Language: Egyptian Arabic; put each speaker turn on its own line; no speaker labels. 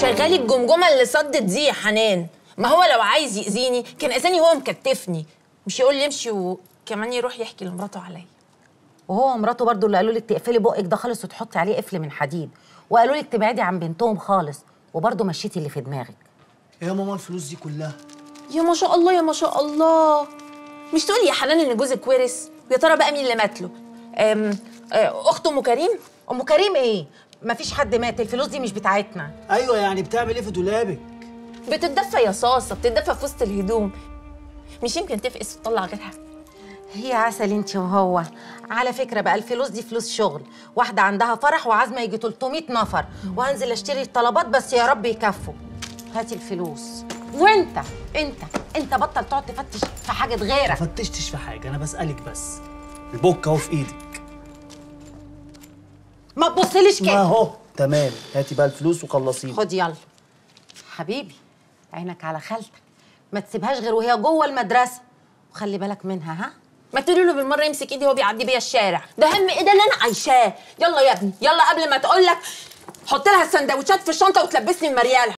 شغالي الجمجمه اللي صدت دي يا حنان ما هو لو عايز يأذيني كان اذاني هو مكتفني مش يقول لي امشي وكمان يروح يحكي لمراته عليا
وهو ومراته برضو اللي قالوا لك تقفلي بقك ده خالص وتحطي عليه قفل من حديد وقالوا لك تبعدي عن بنتهم خالص وبرضو مشيتي اللي في دماغك
ايه يا ماما الفلوس دي كلها
يا ما شاء الله يا ما شاء الله مش تقولي يا حنان ان جوزك ورث ويا ترى بقى مين اللي مات له أم، آه، اخت ام كريم
ام كريم ايه مفيش حد مات الفلوس دي مش بتاعتنا
ايوه يعني بتعمل ايه في دولابك
بتتدفى يا صاصه بتتدفى في وسط الهدوم مش يمكن تفقس وتطلع غيرها
هي عسل انت وهو على فكره بقى الفلوس دي فلوس شغل واحده عندها فرح وعازمه يجي 300 نفر وهنزل اشتري الطلبات بس يا رب يكفوا هاتي الفلوس وانت انت انت بطل تقعد تفتش في حاجه
ما
غيرك
فتشتش في حاجه انا بسالك بس البوك اهو في ايدك
ما تبصليش
ما
كده
اهو تمام هاتي بقى الفلوس وخلصيني
خد يلا حبيبي عينك على خالتك ما تسيبهاش غير وهي جوه المدرسه وخلي بالك منها ها
ما تقولي له بالمره يمسك ايدي وهو بيعدي بيا الشارع ده هم ايه ده اللي انا عايشاه يلا يا ابني يلا قبل ما تقول لك حط لها السندوتشات في الشنطه وتلبسني المرياله